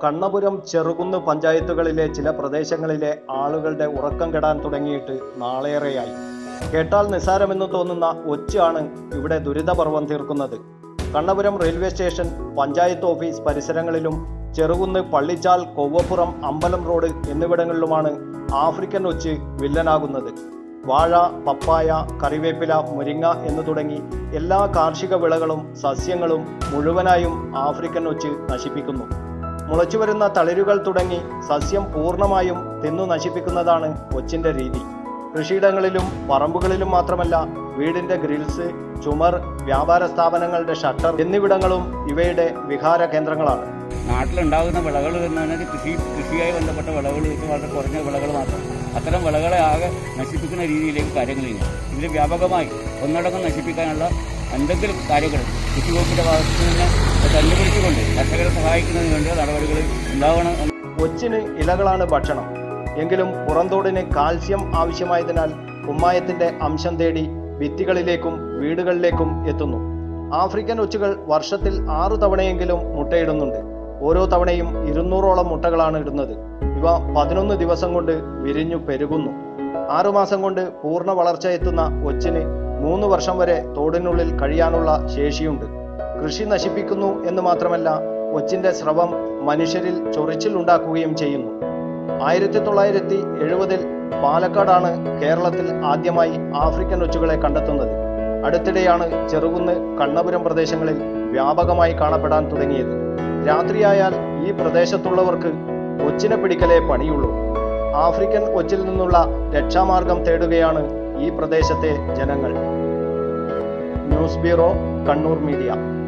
കണ്ണപുരം ചെറുകുന്ന് പഞ്ചായത്തുകളിലെ ചില പ്രദേശങ്ങളിലെ ആളുകളുടെ ഉറക്കം കെടാൻ തുടങ്ങിയിട്ട് നാളേറെയായി കേട്ടാൽ നിസ്സാരമെന്ന് തോന്നുന്ന ഒച്ചാണ് ഇവിടെ ദുരിതപർവം തീർക്കുന്നത് Kannapuram railway station panchayat office പരിസരങ്ങളിലും ചെറുകുന്ന് പള്ളിച്ചാൽ കൊവ്വപ്പുറം അമ്പലം റോഡ് എന്നിവിടങ്ങളിലുമാണ് ആഫ്രിക്കൻ ഒച്ച് വില്ലനാകുന്നത് വാഴ പപ്പായ കറിവേപ്പില മുരിങ്ങ എന്നു തുടങ്ങി എല്ലാ കാർഷിക വിളകളും സസ്യങ്ങളും മുഴുവനായും ആഫ്രിക്കൻ ഒച്ച് നശിപ്പിക്കുന്നു മുളച്ചുവരുന്ന തളിരുകൾ തുടങ്ങി സസ്യം പൂർണ്ണമായും തിന്നു നശിപ്പിക്കുന്നതാണ് ഒച്ചിന്റെ രീതി കൃഷിയിടങ്ങളിലും പറമ്പുകളിലും മാത്രമല്ല വീടിന്റെ ഗ്രിൽസ് ചുമർ വ്യാപാര സ്ഥാപനങ്ങളുടെ ഷട്ടർ എന്നിവിടങ്ങളും ഇവയുടെ വിഹാര കേന്ദ്രങ്ങളാണ് നാട്ടിലുണ്ടാകുന്ന വിളകൾ എന്ന് പറഞ്ഞാൽ കൃഷി കൃഷിയായി ബന്ധപ്പെട്ട വിളകൾ വെച്ച് വളരെ കുറഞ്ഞ വിളകൾ മാത്രം അത്തരം വിളകളെ ആകെ നശിപ്പിക്കുന്ന രീതിയിലേക്ക് കാര്യങ്ങൾ നീങ്ങും ഇതിൽ വ്യാപകമായി ഒന്നടങ്കം നശിപ്പിക്കാനുള്ള എന്തെങ്കിലും കാര്യങ്ങൾ കൃഷി വകുപ്പിന്റെ ഭാഗത്തു നിന്ന് കണ്ടുപിടിച്ചുകൊണ്ട് കർഷകരെ സഹായിക്കുന്നതിന് വേണ്ടി നടപടികൾ ഉണ്ടാവണം എന്ന് ഒച്ചിന് ഇലകളാണ് ഭക്ഷണം എങ്കിലും പുറന്തോടിന് കാൽസ്യം ആവശ്യമായതിനാൽ കുമ്മായത്തിന്റെ അംശം തേടി ഭിത്തികളിലേക്കും വീടുകളിലേക്കും എത്തുന്നു ആഫ്രിക്കൻ ഒച്ചുകൾ വർഷത്തിൽ ആറു തവണയെങ്കിലും മുട്ടയിടുന്നുണ്ട് ഓരോ തവണയും ഇരുന്നൂറോളം മുട്ടകളാണ് ഇടുന്നത് ഇവ പതിനൊന്ന് ദിവസം കൊണ്ട് വിരിഞ്ഞു പെരുകുന്നു ആറുമാസം കൊണ്ട് പൂർണ്ണ വളർച്ച എത്തുന്ന ഒച്ചിന് മൂന്ന് വർഷം വരെ തോടിനുള്ളിൽ കഴിയാനുള്ള ശേഷിയുണ്ട് കൃഷി നശിപ്പിക്കുന്നു എന്ന് മാത്രമല്ല ഒച്ചിന്റെ സ്രവം മനുഷ്യരിൽ ചൊറിച്ചിൽ ഉണ്ടാക്കുകയും ചെയ്യുന്നു ആയിരത്തി തൊള്ളായിരത്തി എഴുപതിൽ പാലക്കാടാണ് കേരളത്തിൽ ആദ്യമായി ആഫ്രിക്കൻ ഒച്ചുകളെ കണ്ടെത്തുന്നത് അടുത്തിടെയാണ് ചെറുകുന്ന് കണ്ണപുരം പ്രദേശങ്ങളിൽ വ്യാപകമായി കാണപ്പെടാൻ തുടങ്ങിയത് രാത്രിയായാൽ ഈ പ്രദേശത്തുള്ളവർക്ക് ഒച്ചിനെ പിടിക്കലേ പണിയുള്ളൂ ആഫ്രിക്കൻ ഒച്ചിൽ നിന്നുള്ള രക്ഷാമാർഗം തേടുകയാണ് ഈ പ്രദേശത്തെ ജനങ്ങൾ ന്യൂസ് ബ്യൂറോ കണ്ണൂർ മീഡിയ